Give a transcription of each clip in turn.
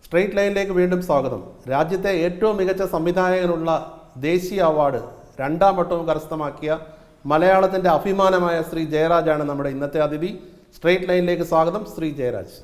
Straight ലൈനിലേക്ക് വീണ്ടും സ്വാഗതം രാജ്യത്തെ ഏറ്റവും മികച്ച സംവിധായകനുള്ള ദേശീയ അവാർഡ് രണ്ടാം വട്ടവും കരസ്ഥമാക്കിയ മലയാളത്തിന്റെ അഭിമാനമായ ശ്രീ ജയരാജാണ് നമ്മുടെ ഇന്നത്തെ അതിഥി സ്ട്രെയിറ്റ് ലൈനിലേക്ക് സ്വാഗതം ശ്രീ ജയരാജ്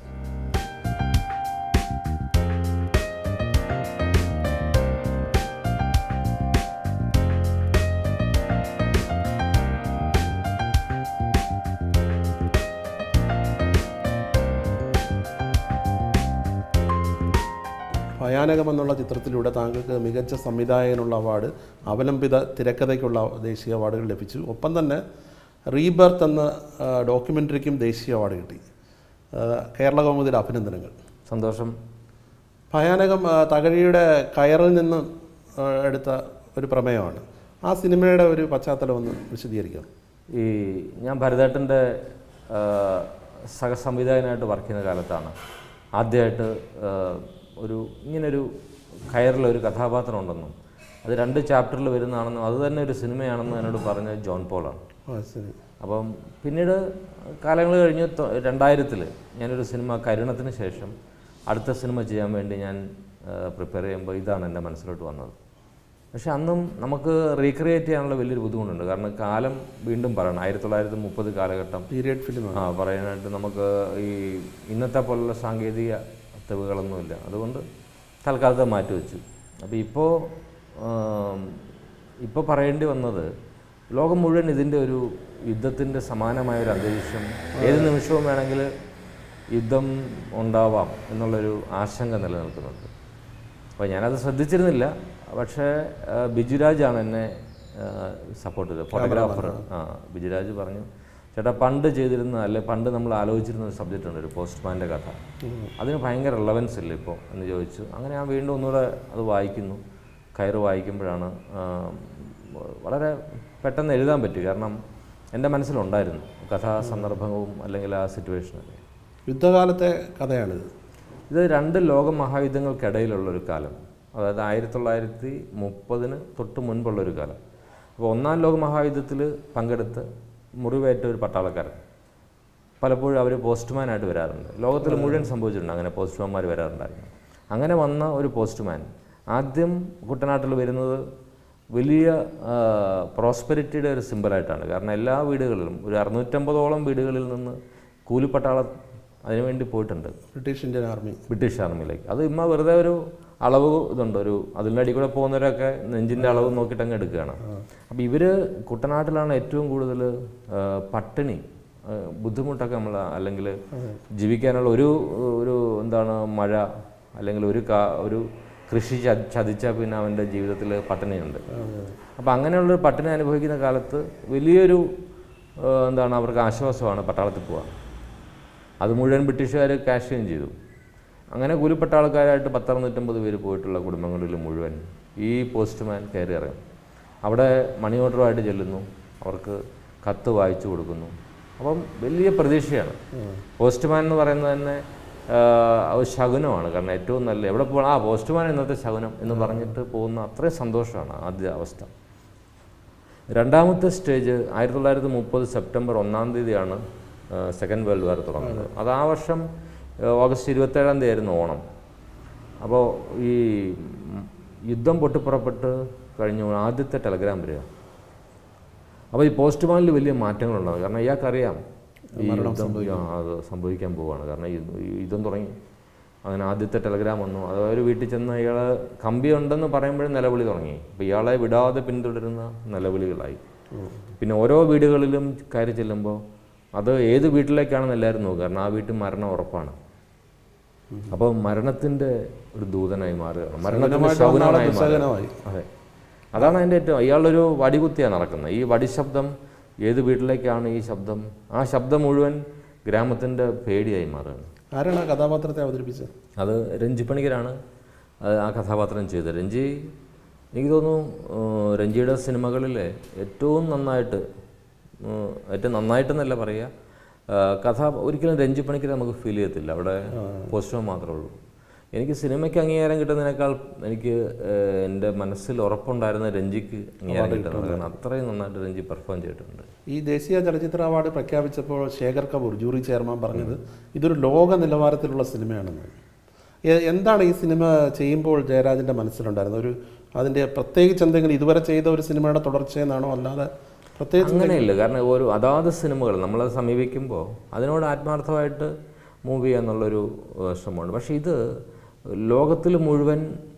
ഭയാനകം എന്നുള്ള ചിത്രത്തിലൂടെ താങ്കൾക്ക് മികച്ച സംവിധായകനുള്ള അവാർഡ് അവലംബിത തിരക്കഥയ്ക്കുള്ള ദേശീയ അവാർഡുകൾ ലഭിച്ചു ഒപ്പം തന്നെ റീബർത്ത് എന്ന ആ, ഡോക്യുമെൻ്ററിക്കും ദേശീയ അവാർഡ് കിട്ടി ആ, കേരള കൗമുദിയുടെ അഭിനന്ദനങ്ങൾ സന്തോഷം ഭയാനകം ആ, തകഴിയുടെ കയറിൽ നിന്ന് ആ, എടുത്ത ഒരു പ്രമേയമാണ് ആ സിനിമയുടെ ഒരു പശ്ചാത്തലം ഒന്ന് വിശദീകരിക്കാം ഈ ഞാൻ ഭരതേട്ടൻ്റെ സഹസംവിധായകനായിട്ട് വർക്ക് ചെയ്യുന്ന കാലത്താണ് ആദ്യമായിട്ട് ആ, ഒരു ഇങ്ങനൊരു കയറിലൊരു കഥാപാത്രം ഉണ്ടെന്നും അത് രണ്ട് ചാപ്റ്ററിൽ വരുന്നതാണെന്നും അത് തന്നെ ഒരു സിനിമയാണെന്നും എന്നോട് പറഞ്ഞ ജോൺ പോളാണ് ആ ശരി അപ്പം പിന്നീട് കാലങ്ങൾ കഴിഞ്ഞ് രണ്ടായിരത്തിൽ ഞാനൊരു സിനിമ കരുണത്തിന് ശേഷം അടുത്ത സിനിമ ചെയ്യാൻ വേണ്ടി ഞാൻ പ്രിപ്പയർ ചെയ്യുമ്പോൾ ഇതാണ് എൻ്റെ മനസ്സിലോട്ട് വന്നത് പക്ഷെ അന്നും നമുക്ക് റീക്രിയേറ്റ് ചെയ്യാനുള്ള വലിയൊരു ബുദ്ധിമുട്ടുണ്ട് കാരണം കാലം വീണ്ടും പറയണം ആയിരത്തി തൊള്ളായിരത്തി മുപ്പത് കാലഘട്ടം പീരിയഡ് ഫിലിമാണ് ആ പറയാനായിട്ട് നമുക്ക് ഈ ഇന്നത്തെ പോലുള്ള സാങ്കേതിക തെളിവുകളൊന്നുമില്ല അതുകൊണ്ട് തൽക്കാലത്ത് മാറ്റി വെച്ചു അപ്പോൾ ഇപ്പോൾ ഇപ്പോൾ പറയേണ്ടി വന്നത് ലോകം മുഴുവൻ ഇതിൻ്റെ ഒരു യുദ്ധത്തിൻ്റെ സമാനമായ ഒരു അന്തരീക്ഷം ഏത് നിമിഷവും വേണമെങ്കിൽ യുദ്ധം ഉണ്ടാവാം എന്നുള്ളൊരു ആശങ്ക നിലനിൽക്കുന്നുണ്ട് അപ്പോൾ ഞാനത് ശ്രദ്ധിച്ചിരുന്നില്ല പക്ഷേ ആ, ബിജുരാജാണ് എന്നെ സപ്പോർട്ട് ചെയ്തത് ഫോട്ടോഗ്രാഫർ ആ ബിജുരാജ് പറഞ്ഞു ചേട്ടാ പണ്ട് ചെയ്തിരുന്ന അല്ലെ പണ്ട് നമ്മൾ ആലോചിച്ചിരുന്ന ഒരു സബ്ജക്റ്റ് ഉണ്ട് ഒരു പോസ്റ്റ്മാൻ്റെ കഥ അതിന് ഭയങ്കര റിലവൻസ് ഇല്ല ഇപ്പോൾ എന്ന് ചോദിച്ചു അങ്ങനെ ഞാൻ വീണ്ടും ഒന്നുകൂടെ അത് വായിക്കുന്നു കയറ് വായിക്കുമ്പോഴാണ് ആ, വളരെ പെട്ടെന്ന് എഴുതാൻ പറ്റി കാരണം എൻ്റെ മനസ്സിലുണ്ടായിരുന്നു കഥാ സന്ദർഭവും അല്ലെങ്കിൽ ആ സിറ്റുവേഷനൊക്കെ യുദ്ധകാലത്തെ കഥയാണിത് ഇത് രണ്ട് ലോക മഹായുദ്ധങ്ങൾക്കിടയിലുള്ള ഒരു കാലം അതായത് ആയിരത്തി തൊള്ളായിരത്തി മുപ്പതിന് തൊട്ട് മുൻപുള്ള ഒരു കാലം അപ്പോൾ ഒന്നാം ലോക മഹായുദ്ധത്തിൽ പങ്കെടുത്ത് മുറിവേറ്റ ഒരു പട്ടാളക്കാരൻ പലപ്പോഴും അവർ പോസ്റ്റ്മാനായിട്ട് വരാറുണ്ട് ലോകത്തിൽ മുഴുവൻ സംഭവിച്ചിട്ടുണ്ട് അങ്ങനെ പോസ്റ്റ്മാൻമാർ വരാറുണ്ടായിരുന്നു അങ്ങനെ വന്ന ഒരു പോസ്റ്റ്മാൻ ആദ്യം കുട്ടനാട്ടിൽ വരുന്നത് വലിയ പ്രോസ്പെരിറ്റിയുടെ ഒരു സിമ്പലായിട്ടാണ് കാരണം എല്ലാ വീടുകളിലും ഒരു അറുന്നൂറ്റമ്പതോളം വീടുകളിൽ നിന്ന് കൂലിപ്പട്ടാളം അതിനുവേണ്ടി പോയിട്ടുണ്ട് ബ്രിട്ടീഷ് ഇന്ത്യൻ ആർമി ബ്രിട്ടീഷ് ആർമിയിലേക്ക് അത് ഇമ്മ വെറുതെ ഒരു അളവ് ഇതുണ്ട് ഒരു അതിൻ്റെ അടി കൂടെ പോകുന്നവരൊക്കെ നെഞ്ചിൻ്റെ അളവ് നോക്കിയിട്ട് അങ്ങ് എടുക്കുകയാണ് അപ്പോൾ ഇവർ കുട്ടനാട്ടിലാണ് ഏറ്റവും കൂടുതൽ ആ, പട്ടിണി ആ, ബുദ്ധിമുട്ടൊക്കെ നമ്മൾ അല്ലെങ്കിൽ ജീവിക്കാനുള്ള ഒരു ഒരു എന്താണ് മഴ അല്ലെങ്കിൽ ഒരു കാ ഒരു കൃഷി ച- ചതിച്ചാൽ പിന്നെ അവൻ്റെ ജീവിതത്തിൽ പട്ടിണിയുണ്ട് അപ്പോൾ അങ്ങനെയുള്ളൊരു പട്ടിണി അനുഭവിക്കുന്ന കാലത്ത് വലിയൊരു ആ, എന്താണ് അവർക്ക് ആശ്വാസമാണ് പട്ടാളത്തിൽ പോവുക അത് മുഴുവൻ ബ്രിട്ടീഷുകാർ ക്യാഷ് ചെയ്യുകയും ചെയ്തു അങ്ങനെ കൂലിപ്പെട്ട ആൾക്കാരായിട്ട് പത്തറുന്നൂറ്റമ്പത് പേര് പോയിട്ടുള്ള കുടുംബങ്ങളിൽ മുഴുവൻ ഈ പോസ്റ്റ്മാൻ കയറി ഇറങ്ങും അവിടെ മണി ഓർഡറുമായിട്ട് ചെല്ലുന്നു അവർക്ക് കത്ത് വായിച്ചു കൊടുക്കുന്നു അപ്പം വലിയ പ്രതീക്ഷയാണ് പോസ്റ്റ്മാൻ എന്ന് പറയുന്നത് തന്നെ ആ, ഒരു ശകുനമാണ് കാരണം ഏറ്റവും നല്ല എവിടെ പോകണം ആ പോസ്റ്റ്മാൻ ഇന്നത്തെ ശകുനം എന്ന് പറഞ്ഞിട്ട് പോകുന്ന അത്രയും സന്തോഷമാണ് ആദ്യ അവസ്ഥ രണ്ടാമത്തെ സ്റ്റേജ് ആയിരത്തി തൊള്ളായിരത്തി മുപ്പത് സെപ്റ്റംബർ ഒന്നാം തീയതിയാണ് സെക്കൻഡ് വേൾഡ് വാർ തുടങ്ങുന്നത് അത് ആ വർഷം ആ, ഓഗസ്റ്റ് ഇരുപത്തേഴാം തീയതി ആയിരുന്നു ഓണം അപ്പോൾ ഈ ഉം, യുദ്ധം പൊട്ടിപ്പുറപ്പെട്ട് കഴിഞ്ഞു ആദ്യത്തെ ടെലഗ്രാം വരിക അപ്പോൾ ഈ പോസ്റ്റ്മാനിൽ വലിയ മാറ്റങ്ങളുണ്ടാകും കാരണം ഇയാൾക്കറിയാം ഈ യുദ്ധം ആ, അത് സംഭവിക്കാൻ പോവുകയാണ് കാരണം ഈ ഈ യുദ്ധം തുടങ്ങി അങ്ങനെ ആദ്യത്തെ ടെലഗ്രാം വന്നു അത് ഒരു വീട്ടിൽ ചെന്ന് ഇയാൾ കമ്പി ഉണ്ടെന്ന് പറയുമ്പോഴും നിലവിളി തുടങ്ങി അപ്പോൾ ഇയാളെ വിടാതെ പിന്തുടരുന്ന നിലവിളികളായി പിന്നെ ഓരോ വീടുകളിലും കയറി ചെല്ലുമ്പോൾ അത് ഏത് വീട്ടിലേക്കാണെന്ന് എല്ലാവരും നോക്കുക കാരണം ആ വീട്ടിൽ മരണം ഉറപ്പാണ് അപ്പോൾ മരണത്തിൻ്റെ ഒരു ദൂതനായി മാറുകയാണ് മരണത്തിൻ്റെ ശൗനമായി മാറുക ദുസ്സഹനമായി അതെ അതാണ് അതിൻ്റെ ഏറ്റവും ഇയാളൊരു വടികുത്തിയാണ് നടക്കുന്നത് ഈ വടിശബ്ദം ഏത് വീട്ടിലേക്കാണ് ഈ ശബ്ദം ആ ശബ്ദം മുഴുവൻ ഗ്രാമത്തിൻ്റെ പേടിയായി മാറുകയാണ് ആരാണ് ആ കഥാപാത്രത്തെ അവതരിപ്പിച്ചത് അത് രഞ്ജി പണിക്കരാണ് അത് ആ കഥാപാത്രം ചെയ്തത് രഞ്ജി എനിക്ക് തോന്നുന്നു ഏഹ്, രഞ്ജിയുടെ സിനിമകളിലെ ഏറ്റവും നന്നായിട്ട് ഏഹ്, ഏറ്റവും നന്നായിട്ടെന്നല്ല പറയുക ഏഹ്, കഥ ഒരിക്കലും രഞ്ജി പണിക്കർ നമുക്ക് ഫീൽ ചെയ്യത്തില്ല അവിടെ പോസ്റ്റർ മാത്രമേ ഉള്ളൂ എനിക്ക് സിനിമയ്ക്ക് അംഗീകാരം കിട്ടുന്നതിനേക്കാൾ എനിക്ക് ഏഹ്, എൻ്റെ മനസ്സിൽ ഉറപ്പുണ്ടായിരുന്ന രഞ്ജിക്ക് അംഗീകാരം കിട്ടുന്നത് കാരണം അത്രയും നന്നായിട്ട് രഞ്ജി പെർഫോം ചെയ്തിട്ടുണ്ട് ഈ ദേശീയ ചലച്ചിത്ര അവാർഡ് പ്രഖ്യാപിച്ചപ്പോൾ ശേഖർ കപൂർ ജൂറി ചെയർമാൻ പറഞ്ഞത് ഇതൊരു ലോക നിലവാരത്തിലുള്ള സിനിമയാണെന്ന് എ- എന്താണ് ഈ സിനിമ ചെയ്യുമ്പോൾ ജയരാജൻ്റെ മനസ്സിലുണ്ടായിരുന്നത് ഒരു അതിൻ്റെ പ്രത്യേകിച്ച് എന്തെങ്കിലും ഇതുവരെ ചെയ്ത ഒരു സിനിമയുടെ തുടർച്ചയെന്നാണോ അല്ലാതെ പ്രത്യേകിച്ച് അങ്ങനെയില്ല കാരണം ഓരോ അതാത് സിനിമകൾ നമ്മളത് സമീപിക്കുമ്പോൾ അതിനോട് ആത്മാർത്ഥമായിട്ട് മൂവ് ചെയ്യുക എന്നുള്ളൊരു ഏഹ്, ശ്രമമുണ്ട് പക്ഷേ ഇത് ലോകത്തിൽ മുഴുവൻ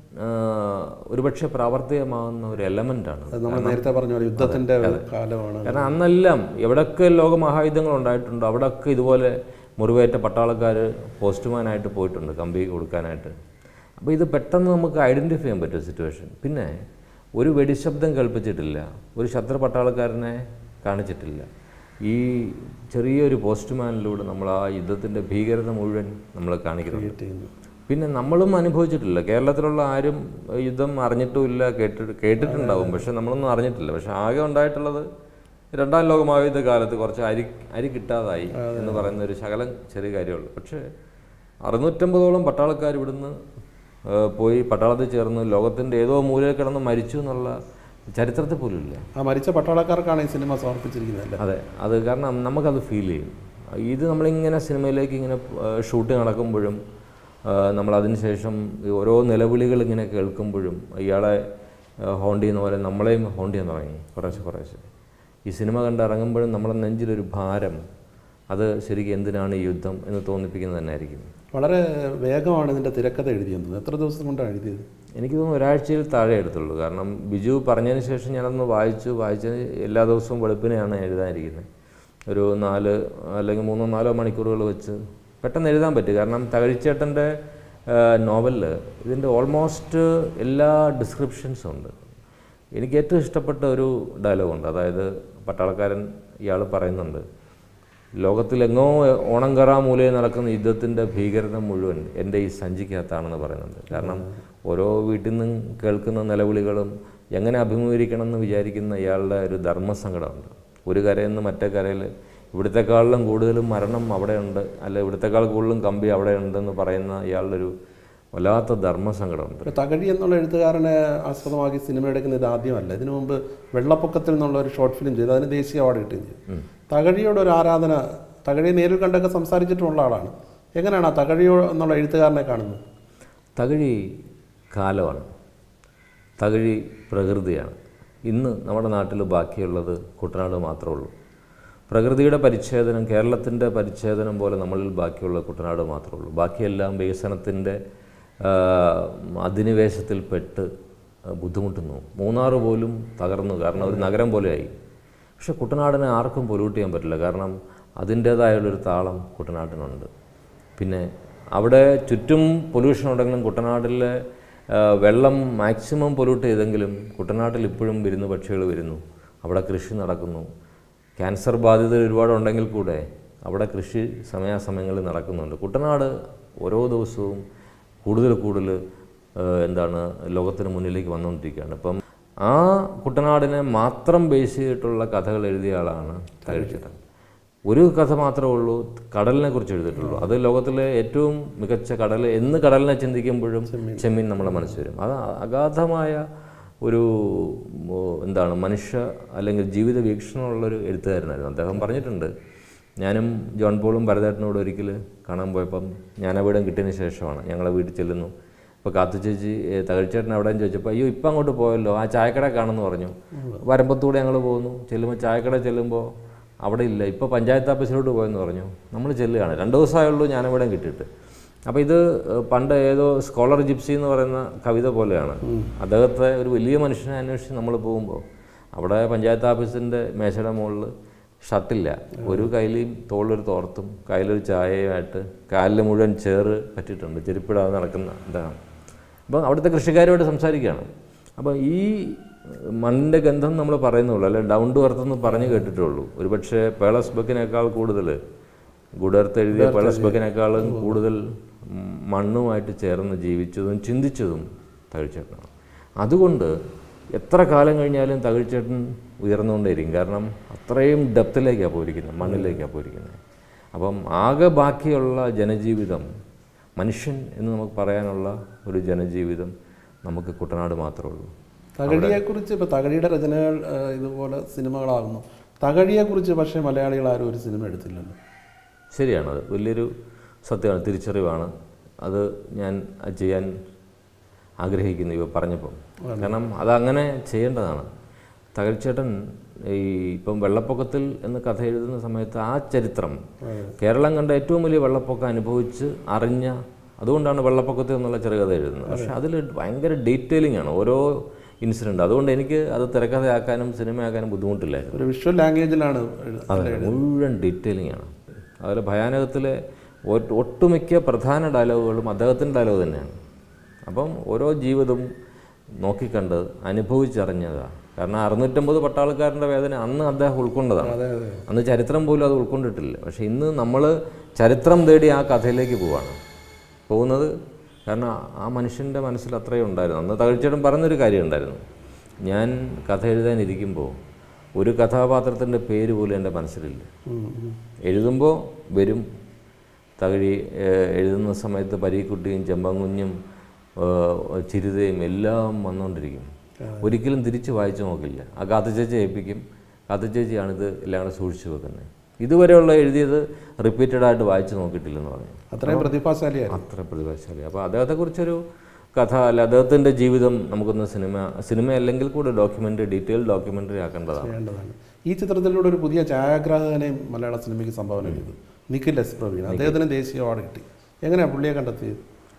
ഏഹ്, ഒരുപക്ഷെ പ്രാവർത്തികമാകുന്ന ഒരു എലമെൻ്റാണ് അത് നമ്മൾ നേരത്തെ പറഞ്ഞ പോലെ യുദ്ധത്തിൻ്റെ ഒരു കാലമാണ് കാരണം അന്നെല്ലാം എവിടെയൊക്കെ ലോകമഹായുദ്ധങ്ങൾ ഉണ്ടായിട്ടുണ്ടോ അവിടെയൊക്കെ ഇതുപോലെ മുറിവേറ്റ പട്ടാളക്കാർ പോസ്റ്റ്മാനായിട്ട് പോയിട്ടുണ്ട് കമ്പി കൊടുക്കാനായിട്ട് അപ്പോൾ ഇത് പെട്ടെന്ന് നമുക്ക് ഐഡൻറ്റിഫൈ ചെയ്യാൻ പറ്റും സിറ്റുവേഷൻ പിന്നെ ഒരു വെടിശബ്ദം കേൾപ്പിച്ചിട്ടില്ല ഒരു ശത്രു പട്ടാളക്കാരനെ കാണിച്ചിട്ടില്ല ഈ ചെറിയൊരു പോസ്റ്റ്മാനിലൂടെ നമ്മൾ ആ യുദ്ധത്തിൻ്റെ ഭീകരത മുഴുവൻ നമ്മൾ കാണിക്കുന്നുണ്ട് ക്രിയേറ്റ് ചെയ്യുന്നു പിന്നെ നമ്മളും അനുഭവിച്ചിട്ടില്ല കേരളത്തിലുള്ള ആരും യുദ്ധം അറിഞ്ഞിട്ടുമില്ല കേട്ടിട്ട് കേട്ടിട്ടുണ്ടാവും പക്ഷെ നമ്മളൊന്നും അറിഞ്ഞിട്ടില്ല പക്ഷെ ആകെ ഉണ്ടായിട്ടുള്ളത് രണ്ടാം ലോകമഹായുദ്ധ കാലത്ത് കുറച്ച് അരി അരി കിട്ടാതായി എന്ന് പറയുന്ന ഒരു ശകലം ചെറിയ കാര്യമുള്ളൂ പക്ഷേ അറുന്നൂറ്റമ്പതോളം പട്ടാളക്കാർ ഇവിടുന്ന് ആ, പോയി പട്ടാളത്തിൽ ചേർന്ന് ലോകത്തിൻ്റെ ഏതോ മൂലയിൽ കിടന്ന് മരിച്ചു എന്നുള്ള ചരിത്രത്തിൽ പോലും ഇല്ല ആ മരിച്ച പട്ടാളക്കാർക്കാണ് ഈ സിനിമ സമർപ്പിച്ചിരിക്കുന്നത് അല്ലേ അതെ അത് കാരണം നമുക്കത് ഫീൽ ചെയ്യും ഇത് നമ്മളിങ്ങനെ സിനിമയിലേക്ക് ഇങ്ങനെ ഷൂട്ടിംഗ് നടക്കുമ്പോഴും ആ, നമ്മൾ അതിനുശേഷം ഈ ഓരോ നിലവിളികൾ ഇങ്ങനെ കേൾക്കുമ്പോഴും ഇയാളെ ഹോണ്ട് ചെയ്യുന്ന പോലെ നമ്മളെയും ഹോണ്ട് ചെയ്യാൻ തുടങ്ങി കുറേശ്ശെ കുറേശ്ശെ ഈ സിനിമ കണ്ടിറങ്ങുമ്പോഴും നമ്മുടെ നെഞ്ചിലൊരു ഭാരം അത് ശരിക്കും എന്തിനാണ് ഈ യുദ്ധം എന്ന് തോന്നിപ്പിക്കുന്നത് തന്നെ ആയിരിക്കും വളരെ വേഗമാണ് ഇതിൻ്റെ തിരക്കഥ എഴുതിയത് എത്ര ദിവസം കൊണ്ടാണ് എഴുതിയത് എനിക്ക് തോന്നുന്നു ഒരാഴ്ചയിൽ താഴെ എടുത്തുള്ളൂ കാരണം ബിജു പറഞ്ഞതിന് ശേഷം ഞാനൊന്ന് വായിച്ചു വായിച്ച് എല്ലാ ദിവസവും വെളുപ്പിനെയാണ് എഴുതാനിരിക്കുന്നത് ഒരു നാല് അല്ലെങ്കിൽ മൂന്നോ നാലോ മണിക്കൂറുകൾ വെച്ച് പെട്ടെന്ന് എഴുതാൻ പറ്റും കാരണം തകഴിച്ചേട്ടൻ്റെ നോവലിൽ ഇതിൻ്റെ ഓൾമോസ്റ്റ് എല്ലാ ഡിസ്ക്രിപ്ഷൻസും ഉണ്ട് എനിക്ക് ഏറ്റവും ഇഷ്ടപ്പെട്ട ഒരു ഡയലോഗുണ്ട് അതായത് പട്ടാളക്കാരൻ ഇയാൾ പറയുന്നുണ്ട് ലോകത്തിലെങ്ങോ ഓണം കറാ മൂലയിൽ നടക്കുന്ന യുദ്ധത്തിൻ്റെ ഭീകരത മുഴുവൻ എൻ്റെ ഈ സഞ്ചിക്കകത്താണെന്ന് പറയുന്നുണ്ട് കാരണം ഓരോ വീട്ടിൽ നിന്നും കേൾക്കുന്ന നിലവിളികളും എങ്ങനെ അഭിമുഖീകരിക്കണം എന്ന് വിചാരിക്കുന്ന ഇയാളുടെ ഒരു ധർമ്മസങ്കടമുണ്ട് ഒരു കരയിൽ നിന്ന് മറ്റേ കരയിൽ ഇവിടത്തെക്കാളിലും കൂടുതലും മരണം അവിടെയുണ്ട് അല്ല ഇവിടത്തെക്കാൾ കൂടുതലും കമ്പി അവിടെ ഉണ്ടെന്ന് പറയുന്ന ഇയാളുടെ ഒരു വല്ലാത്ത ധർമ്മസങ്കടമുണ്ട് ഒരു തകഴി എന്നുള്ള എഴുത്തുകാരനെ ആസ്പദമാക്കി സിനിമ എടുക്കുന്നത് ഇത് ആദ്യമല്ല ഇതിനു മുമ്പ് വെള്ളപ്പൊക്കത്തിൽ നിന്നുള്ള ഒരു ഷോർട്ട് ഫിലിം ചെയ്തു അതിന് ദേശീയ അവാർഡ് കിട്ടുകയും ചെയ്തു തകഴിയോട് ഒരു ആരാധന തകഴിയെ നേരിൽ കണ്ടൊക്കെ സംസാരിച്ചിട്ടുള്ള ആളാണ് എങ്ങനെയാണ് ആ തകഴിയോ എന്നുള്ള എഴുത്തുകാരനെ കാണുന്നത് തകഴി കാലമാണ് തകഴി പ്രകൃതിയാണ് ഇന്ന് നമ്മുടെ നാട്ടിൽ ബാക്കിയുള്ളത് കുട്ടനാട് മാത്രമേ ഉള്ളൂ പ്രകൃതിയുടെ പരിച്ഛേദനം കേരളത്തിൻ്റെ പരിച്ഛേദനം പോലെ നമ്മളിൽ ബാക്കിയുള്ള കുട്ടനാട് മാത്രമേ ഉള്ളൂ ബാക്കിയെല്ലാം വികസനത്തിൻ്റെ അധിനിവേശത്തിൽപ്പെട്ട് ആ, ബുദ്ധിമുട്ടുന്നു മൂന്നാർ പോലും തകർന്നു കാരണം ഒരു നഗരം പോലെയായി പക്ഷെ കുട്ടനാടിനെ ആർക്കും പൊല്യൂട്ട് ചെയ്യാൻ പറ്റില്ല കാരണം അതിൻ്റേതായുള്ളൊരു താളം കുട്ടനാട്ടിനുണ്ട് പിന്നെ അവിടെ ചുറ്റും പൊല്യൂഷൻ ഉണ്ടെങ്കിലും കുട്ടനാട്ടിലെ ആ, വെള്ളം മാക്സിമം പൊല്യൂട്ട് ചെയ്തെങ്കിലും കുട്ടനാട്ടിൽ ഇപ്പോഴും വരുന്നു പക്ഷികൾ വരുന്നു അവിടെ കൃഷി നടക്കുന്നു ക്യാൻസർ ബാധിതർ ഒരുപാടുണ്ടെങ്കിൽ കൂടെ അവിടെ കൃഷി സമയാസമയങ്ങളിൽ നടക്കുന്നുണ്ട് കുട്ടനാട് ഓരോ ദിവസവും കൂടുതൽ കൂടുതൽ ഏഹ്, എന്താണ് ലോകത്തിന് മുന്നിലേക്ക് വന്നുകൊണ്ടിരിക്കുകയാണ് ഇപ്പം ആ കുട്ടനാടിനെ മാത്രം ബേസ് ചെയ്തിട്ടുള്ള കഥകൾ എഴുതിയ ആളാണ് തകഴിച്ചേട്ടൻ ഒരു കഥ മാത്രമേ ഉള്ളൂ കടലിനെ കുറിച്ച് എഴുതിയിട്ടുള്ളൂ അത് ലോകത്തിലെ ഏറ്റവും മികച്ച കടൽ എന്ന് കടലിനെ ചിന്തിക്കുമ്പോഴും ചെമ്മീൻ നമ്മളെ മനസ്സിൽ വരും അത് അഗാധമായ ഒരു ഉം, എന്താണ് മനുഷ്യ അല്ലെങ്കിൽ ജീവിത വീക്ഷണമുള്ളൊരു എഴുത്തുകാരനായിരുന്നു അദ്ദേഹം പറഞ്ഞിട്ടുണ്ട് ഞാനും ജോൺ പോളും ഭരതേട്ടനോട് ഒരിക്കൽ കാണാൻ പോയപ്പം ജ്ഞാനപീഠം കിട്ടിയതിന് ശേഷമാണ് ഞങ്ങളെ വീട്ടിൽ ചെല്ലുന്നു അപ്പോൾ കാത്തു ചേച്ചി ഏ, തകഴിച്ചേട്ടൻ എവിടെയെന്ന് ചോദിച്ചപ്പോൾ അയ്യോ ഇപ്പം അങ്ങോട്ട് പോയല്ലോ ആ ചായക്കട കാണുമെന്ന് പറഞ്ഞു വരമ്പത്തൂടെ ഞങ്ങൾ പോകുന്നു ചെല്ലുമ്പോൾ ചായക്കട ചെല്ലുമ്പോൾ അവിടെ ഇല്ല ഇപ്പോൾ പഞ്ചായത്ത് ഓഫീസിലോട്ട് പോയെന്ന് പറഞ്ഞു നമ്മൾ ചെല്ലുകയാണ് രണ്ട് ദിവസമായുള്ളൂ ജ്ഞാനപീഠം കിട്ടിയിട്ട് അപ്പോൾ ഇത് ഏഹ്, പണ്ട് ഏതോ സ്കോളർ ജിപ്സി എന്ന് പറയുന്ന കവിത പോലെയാണ് അദ്ദേഹത്തെ ഒരു വലിയ മനുഷ്യനെ അന്വേഷിച്ച് നമ്മൾ പോകുമ്പോൾ അവിടെ പഞ്ചായത്ത് ഓഫീസിൻ്റെ മേശയുടെ മുകളിൽ ഷർട്ടില്ല ഒരു കയ്യിലും തോളിലൊരു തോർത്തും കയ്യിലൊരു ചായയുമായിട്ട് കാലിൽ മുഴുവൻ ചേറ് പറ്റിയിട്ടുണ്ട് ചെരുപ്പിടാതെ നടക്കുന്ന ഇതാണ് അപ്പം അവിടുത്തെ കൃഷിക്കാരുമായിട്ട് സംസാരിക്കുകയാണ് അപ്പോൾ ഈ മണ്ണിൻ്റെ ഗന്ധം നമ്മൾ പറയുന്നുള്ളൂ അല്ലെ ഡൗൺ ടു എർത്ത് എന്ന് പറഞ്ഞു കേട്ടിട്ടുള്ളൂ ഒരുപക്ഷെ പേളസ് ബക്കിനേക്കാൾ കൂടുതൽ ഗുഡർത്ത് എഴുതിയ പേളസ് ബക്കിനേക്കാളും കൂടുതൽ ഉം, മണ്ണുമായിട്ട് ചേർന്ന് ജീവിച്ചതും ചിന്തിച്ചതും തകഴിച്ചേട്ടനാണ് അതുകൊണ്ട് എത്ര കാലം കഴിഞ്ഞാലും തകഴിച്ചേട്ടൻ ഉയർന്നുകൊണ്ടേയിരിക്കും കാരണം അത്രയും ഡെപ്തിലേക്കാണ് പോയിരിക്കുന്നത് മണ്ണിലേക്കാണ് പോയിരിക്കുന്നത് അപ്പം ആകെ ബാക്കിയുള്ള ജനജീവിതം മനുഷ്യൻ എന്ന് നമുക്ക് പറയാനുള്ള ഒരു ജനജീവിതം നമുക്ക് കുട്ടനാട് മാത്രമേ ഉള്ളൂ തകഴിയെക്കുറിച്ച് ഇപ്പോൾ തകഴിയുടെ രചനകൾ ആ, ഇതുപോലെ സിനിമകളാകുന്നു തകഴിയെക്കുറിച്ച് പക്ഷേ മലയാളികൾ ആരും ഒരു സിനിമ എടുത്തില്ലല്ലോ ശരിയാണ് അത് വലിയൊരു സത്യമാണ് തിരിച്ചറിവാണ് അത് ഞാൻ അത് ചെയ്യാൻ ആഗ്രഹിക്കുന്നു ഇവ പറഞ്ഞപ്പം കാരണം അതങ്ങനെ ചെയ്യേണ്ടതാണ് തകഴ്ചേട്ടൻ ഈ ഇപ്പം വെള്ളപ്പൊക്കത്തിൽ എന്ന് കഥ എഴുതുന്ന സമയത്ത് ആ ചരിത്രം കേരളം കണ്ട ഏറ്റവും വലിയ വെള്ളപ്പൊക്കം അനുഭവിച്ച് അറിഞ്ഞ അതുകൊണ്ടാണ് വെള്ളപ്പൊക്കത്തിൽ എന്നുള്ള ചെറുകഥ എഴുതുന്നത് പക്ഷെ അതിൽ ഭയങ്കര ഡീറ്റെയിലിംഗ് ആണ് ഓരോ ഇൻസിഡൻറ്റ് അതുകൊണ്ട് എനിക്ക് അത് തിരക്കഥയാക്കാനും സിനിമയാക്കാനും ബുദ്ധിമുട്ടില്ലായിരുന്നു ഒരു വിഷ്വൽ ലാംഗ്വേജിലാണ് എഴു- അതെ മുഴുവൻ ഡീറ്റെയിലിംഗ് ആണ് അതുപോലെ ഭയാനകത്തിലെ ഒ- ഒട്ടുമിക്ക പ്രധാന ഡയലോഗുകളും അദ്ദേഹത്തിൻ്റെ ഡയലോഗ് തന്നെയാണ് അപ്പം ഓരോ ജീവിതവും നോക്കിക്കണ്ട് അനുഭവിച്ചറിഞ്ഞതാണ് കാരണം അറുന്നൂറ്റമ്പത് പട്ടാളക്കാരൻ്റെ വേദന അന്ന് അദ്ദേഹം ഉൾക്കൊണ്ടതാണ് അതെ അതെ അന്ന് ചരിത്രം പോലും അത് ഉൾക്കൊണ്ടിട്ടില്ല പക്ഷേ ഇന്ന് നമ്മൾ ചരിത്രം തേടി ആ കഥയിലേക്ക് പോവാണ് പോകുന്നത് കാരണം ആ മനുഷ്യൻ്റെ മനസ്സിൽ അത്രയും ഉണ്ടായിരുന്നു അന്ന് തകഴ്ച്ചേട്ടൻ പറഞ്ഞൊരു കാര്യം ഉണ്ടായിരുന്നു ഞാൻ കഥ എഴുതാനിരിക്കുമ്പോൾ ഒരു കഥാപാത്രത്തിൻ്റെ പേര് പോലും എൻ്റെ മനസ്സിലില്ല ഉം, ഉം. എഴുതുമ്പോൾ വരും തകഴി ഏഹ്, എഴുതുന്ന സമയത്ത് പരീക്കുട്ടിയും ചെമ്പങ്കുഞ്ഞും ഏഹ്, ചിരുതയും എല്ലാം വന്നുകൊണ്ടിരിക്കും ഒരിക്കലും തിരിച്ച് വായിച്ചു നോക്കില്ല ആ കാത്തുചേച്ചി ഏൽപ്പിക്കും കാത്തുചേച്ചിയാണ് ഇത് എല്ലാം കൂടെ സൂക്ഷിച്ചു വെക്കുന്നത് ഇതുവരെയുള്ള എഴുതിയത് റിപ്പീറ്റഡ് ആയിട്ട് വായിച്ചു നോക്കിയിട്ടില്ലെന്ന് പറഞ്ഞു അത്രയും പ്രതിഭാശാലിയായിരുന്നു അത്ര പ്രതിഭാശാലി അപ്പോൾ അദ്ദേഹത്തെക്കുറിച്ചൊരു കഥ അല്ല അദ്ദേഹത്തിൻ്റെ ജീവിതം നമുക്കൊന്ന് സിനിമ സിനിമ അല്ലെങ്കിൽ കൂടെ ഡോക്യുമെൻ്ററി ഡീറ്റെയിൽ ഡോക്യുമെൻ്ററി ആക്കേണ്ടതാണ് ചെയ്യേണ്ടതാണ് ഈ ചിത്രത്തിലൂടെ ഒരു പുതിയ ഛായാഗ്രാഹകനെയും മലയാള സിനിമയ്ക്ക് സംഭാവന ചെയ്തു നിഖിൽ എസ് പ്രവീൺ അദ്ദേഹത്തിന് ദേശീയ അവാർഡ് കിട്ടി എങ്ങനെയാണ് പുള്ളിയെ കണ്ടെത്തിയത്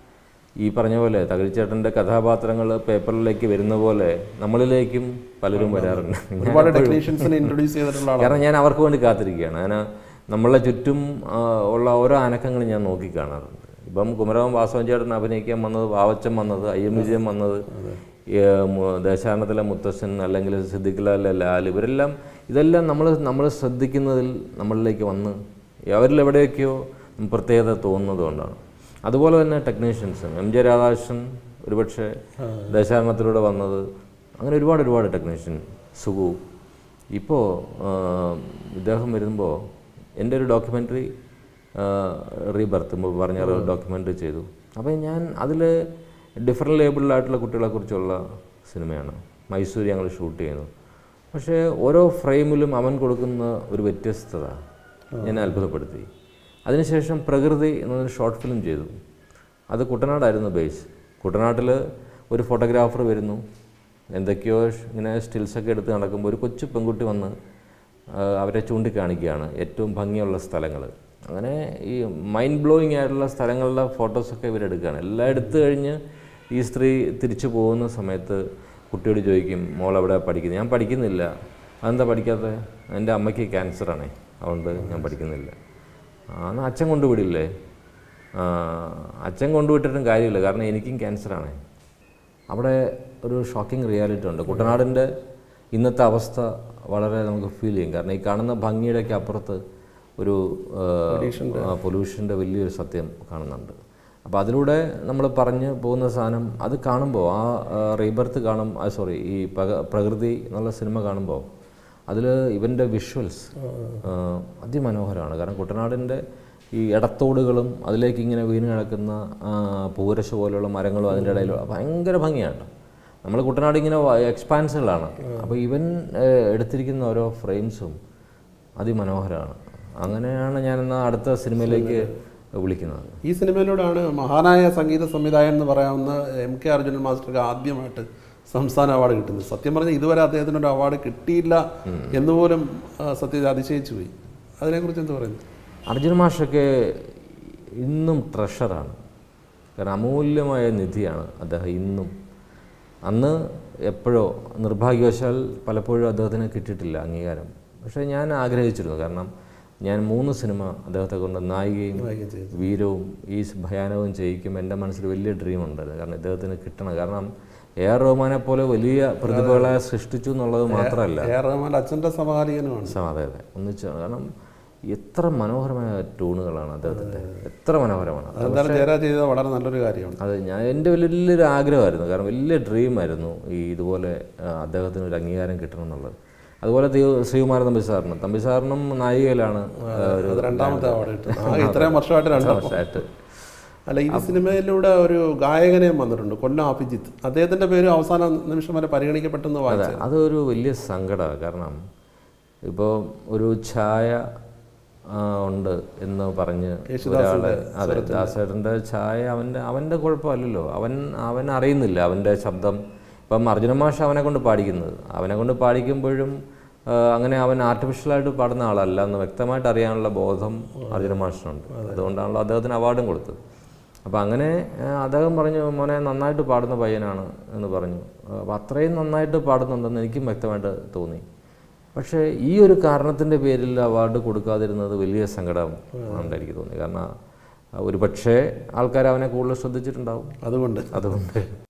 ഈ പറഞ്ഞ പോലെ തകഴിച്ചേട്ടൻ്റെ കഥാപാത്രങ്ങൾ പേപ്പറിലേക്ക് വരുന്ന പോലെ നമ്മളിലേക്കും പലരും വരാറുണ്ട് ഒരുപാട് ടെക്നീഷ്യൻസിനെ ഇൻട്രൊഡ്യൂസ് ചെയ്തിട്ടുള്ള ആളാണ് കാരണം ഞാൻ അവർക്ക് വേണ്ടി കാത്തിരിക്കുകയാണ് ഞാൻ നമ്മളെ ചുറ്റും ആ, ഉള്ള ഓരോ അനക്കങ്ങളും ഞാൻ നോക്കി കാണാറുണ്ട് ഇപ്പം കുമരകം വാസവൻ ചേട്ടൻ അഭിനയിക്കാൻ വന്നത് വാവച്ചൻ വന്നത് അയ്യം വിജയൻ വന്നത് ഈ, മു- ദേശാടനത്തിലെ മുത്തശ്ശൻ അല്ലെങ്കിൽ സിദ്ദിഖ്ലാൽ ലാൽ ഇവരെല്ലാം ഇതെല്ലാം നമ്മൾ നമ്മൾ ശ്രദ്ധിക്കുന്നതിൽ നമ്മളിലേക്ക് വന്ന് അവരിൽ എവിടെയൊക്കെയോ പ്രത്യേകത തോന്നുന്നത് കൊണ്ടാണ് അതുപോലെ തന്നെ ടെക്നീഷ്യൻസും എം ജെ രാധാകൃഷ്ണൻ ഒരുപക്ഷെ ദേശാടനത്തിലൂടെ വന്നത് അങ്ങനെ ഒരുപാട് ഒരുപാട് ടെക്നീഷ്യൻ സുഗു ഇപ്പോൾ ഇദ്ദേഹം വരുമ്പോൾ എൻ്റെ ഒരു ഡോക്യുമെൻ്ററി റീബർത്ത് മുമ്പ് പറഞ്ഞ ഡോക്യുമെൻ്ററി ചെയ്തു അപ്പോൾ ഞാൻ അതിൽ ഡിഫറെൻറ്റ് ലേബിളിലായിട്ടുള്ള കുട്ടികളെക്കുറിച്ചുള്ള സിനിമയാണ് മൈസൂർ ഞങ്ങൾ ഷൂട്ട് ചെയ്യുന്നു പക്ഷേ ഓരോ ഫ്രെയിമിലും അവൻ കൊടുക്കുന്ന ഒരു വ്യത്യസ്തത എന്നെ അത്ഭുതപ്പെടുത്തി അതിനുശേഷം പ്രകൃതി എന്നൊരു ഷോർട്ട് ഫിലിം ചെയ്തു അത് കുട്ടനാടായിരുന്നു ബേസ് കുട്ടനാട്ടിൽ ഒരു ഫോട്ടോഗ്രാഫർ വരുന്നു എന്തൊക്കെയോ ഷ് ഇങ്ങനെ സ്റ്റിൽസൊക്കെ എടുത്ത് നടക്കുമ്പോൾ ഒരു കൊച്ചു പെൺകുട്ടി വന്ന് ആ, അവരെ ചൂണ്ടിക്കാണിക്കുകയാണ് ഏറ്റവും ഭംഗിയുള്ള സ്ഥലങ്ങൾ അങ്ങനെ ഈ മൈൻഡ് ബ്ലോയിങ് ആയിട്ടുള്ള സ്ഥലങ്ങളുടെ ഫോട്ടോസൊക്കെ ഇവരെടുക്കുകയാണ് എല്ലാം എടുത്തു കഴിഞ്ഞ് ഈ സ്ത്രീ തിരിച്ചു പോകുന്ന സമയത്ത് കുട്ടിയോട് ചോദിക്കും മോൾ എവിടെ പഠിക്കുന്നത് ഞാൻ പഠിക്കുന്നില്ല അതെന്താ പഠിക്കാത്തത് എൻ്റെ അമ്മയ്ക്ക് ക്യാൻസറാണേ അതുകൊണ്ട് ഞാൻ പഠിക്കുന്നില്ല ആ എന്നാൽ അച്ഛൻ കൊണ്ടുവിടില്ലേ ആ, അച്ഛൻ കൊണ്ടുവിട്ടിട്ടും കാര്യമില്ല കാരണം എനിക്കും ക്യാൻസറാണ് അവിടെ ഒരു ഷോക്കിംഗ് റിയാലിറ്റി ഉണ്ട് കുട്ടനാടിൻ്റെ ഇന്നത്തെ അവസ്ഥ വളരെ നമുക്ക് ഫീൽ ചെയ്യും കാരണം ഈ കാണുന്ന ഭംഗിയുടെയൊക്കെ അപ്പുറത്ത് ഒരു പൊല്യൂഷൻ്റെ വലിയൊരു സത്യം കാണുന്നുണ്ട് അപ്പോൾ അതിലൂടെ നമ്മൾ പറഞ്ഞ് പോകുന്ന സാധനം അത് കാണുമ്പോൾ ആ റീബർത്ത് കാണും സോറി ഈ പക- പ്രകൃതി എന്നുള്ള സിനിമ കാണുമ്പോൾ അതിൽ ഇവൻ്റെ വിഷ്വൽസ് അതിമനോഹരമാണ് കാരണം കുട്ടനാടിൻ്റെ ഈ ഇടത്തോടുകളും അതിലേക്ക് ഇങ്ങനെ വീണ് കിടക്കുന്ന ആ, പൂരശ പോലുള്ള മരങ്ങളും അതിൻ്റെ ഇടയിൽ ഭയങ്കര ഭംഗിയാണ് നമ്മൾ കുട്ടനാട് ഇങ്ങനെ എക്സ്പാൻസുകളാണ് അപ്പോൾ ഇവൻ ഏഹ്, എടുത്തിരിക്കുന്ന ഓരോ ഫ്രെയിംസും അതിമനോഹരമാണ് അങ്ങനെയാണ് ഞാൻ എന്നാൽ അടുത്ത സിനിമയിലേക്ക് വിളിക്കുന്നത് ഈ സിനിമയിലൂടെയാണ് മഹാനായ സംഗീത സംവിധായകൻ എന്ന് പറയാവുന്ന എം കെ അർജുനൻ മാസ്റ്റർക്ക് ആദ്യമായിട്ട് സംസ്ഥാന അവാർഡ് കിട്ടുന്നത് സത്യം പറഞ്ഞാൽ ഇതുവരെ അദ്ദേഹത്തിന് ഒരു അവാർഡ് കിട്ടിയില്ല എന്ന് പോലും ആ, സത്യത്തിൽ അതിശയിച്ചു പോയി അതിനെക്കുറിച്ച് എന്ത് പറയുന്നു അർജുന മാഷൊക്കെ ഇന്നും ട്രഷറാണ് കാരണം അമൂല്യമായ നിധിയാണ് അദ്ദേഹം ഇന്നും അന്ന് എപ്പോഴോ നിർഭാഗ്യവശാൽ പലപ്പോഴും അദ്ദേഹത്തിന് കിട്ടിയിട്ടില്ല അംഗീകാരം പക്ഷേ ഞാൻ ആഗ്രഹിച്ചിരുന്നു കാരണം ഞാൻ മൂന്ന് സിനിമ അദ്ദേഹത്തെ കൊണ്ട് നായികയും വായിക്കുകയും ചെയ്തു വീരവും ഈ ഭയാനവും ചെയ്യിക്കുമ്പോൾ എൻ്റെ മനസ്സിൽ വലിയ ഡ്രീം ഉണ്ടായിരുന്നു കാരണം ഇദ്ദേഹത്തിന് കിട്ടണം കാരണം എ ആർ റഹ്മാനെ പോലെ വലിയ പ്രതിഭകളെ സൃഷ്ടിച്ചു എന്നുള്ളത് മാത്രമല്ല എ ആർ റഹ്മാൻ്റെ അച്ഛൻ്റെ സമകാലികനുമാണ് സ- അതെ അതെ ഒന്നിച്ചാണ് കാരണം എത്ര മനോഹരമായ ട്യൂണുകളാണ് അദ്ദേഹത്തിൻ്റെ എത്ര മനോഹരമാണ് അതെന്തായാലും ജയരാജ് ചെയ്തത് വളരെ നല്ലൊരു കാര്യമാണ് അത് ഞാൻ എൻ്റെ വലിയൊരു ആഗ്രഹമായിരുന്നു കാരണം വലിയ ഡ്രീമായിരുന്നു ഈ ഇതുപോലെ ആ, അദ്ദേഹത്തിന് ഒരു അംഗീകാരം കിട്ടണം എന്നുള്ളത് അതുപോലെ തീ- ശ്രീകുമാരൻ തമ്പി സാറിനും തമ്പി സാറിനും നായികയിലാണ് ആ, ഒരു അത് രണ്ടാമത്തെ അവാർഡ് കിട്ടുന്നത് ആ ഇത്രയും വർഷമായിട്ട് രണ്ടാം വർഷമായിട്ട് അല്ല ഈ സിനിമയിലൂടെ ഒരു ഗായകനെയും വന്നിട്ടുണ്ട് കൊല്ലം അഭിജിത്ത് അദ്ദേഹത്തിന്റെ പേര് അവസാന നിമിഷം വരെ പരിഗണിക്കപ്പെട്ടെന്ന് അതെ വായിച്ചു അതൊരു വലിയ സങ്കടമാണ് കാരണം ഇപ്പോൾ ഒരു ഛായ ആ, ഉണ്ട് എന്ന് പറഞ്ഞ് ഒരാളെ അതെ ദാസേട്ടൻ്റെ ഛായ അവൻ്റെ അവൻ്റെ കുഴപ്പമല്ലല്ലോ അവൻ അവൻ അറിയുന്നില്ല അവൻ്റെ ശബ്ദം ഇപ്പം അർജുന മാഷ് അവനെ കൊണ്ട് പാടിക്കുന്നത് അവനെ കൊണ്ട് പാടിക്കുമ്പോഴും ആ, അങ്ങനെ അവൻ ആർട്ടിഫിഷ്യലായിട്ട് പാടുന്ന ആളല്ല എന്ന് വ്യക്തമായിട്ട് അറിയാനുള്ള ബോധം അർജുന മാഷിനുണ്ട് അതുകൊണ്ടാണല്ലോ അദ്ദേഹത്തിന് അവാർഡും കൊടുത്തത് അപ്പോൾ അങ്ങനെ ആ, അദ്ദേഹം പറഞ്ഞു മോനെ നന്നായിട്ട് പാടുന്ന പയ്യനാണ് എന്ന് പറഞ്ഞു അപ്പോൾ അത്രയും നന്നായിട്ട് പാടുന്നുണ്ടെന്ന് എനിക്കും വ്യക്തമായിട്ട് തോന്നി പക്ഷേ ഈ ഒരു കാരണത്തിൻ്റെ പേരിൽ അവാർഡ് കൊടുക്കാതിരുന്നത് വലിയ സങ്കടം ആണെന്ന് എനിക്ക് തോന്നി കാരണം ഒരു പക്ഷേ ആൾക്കാർ അവനെ കൂടുതൽ ശ്രദ്ധിച്ചിട്ടുണ്ടാവും അതുകൊണ്ട് അതുകൊണ്ട്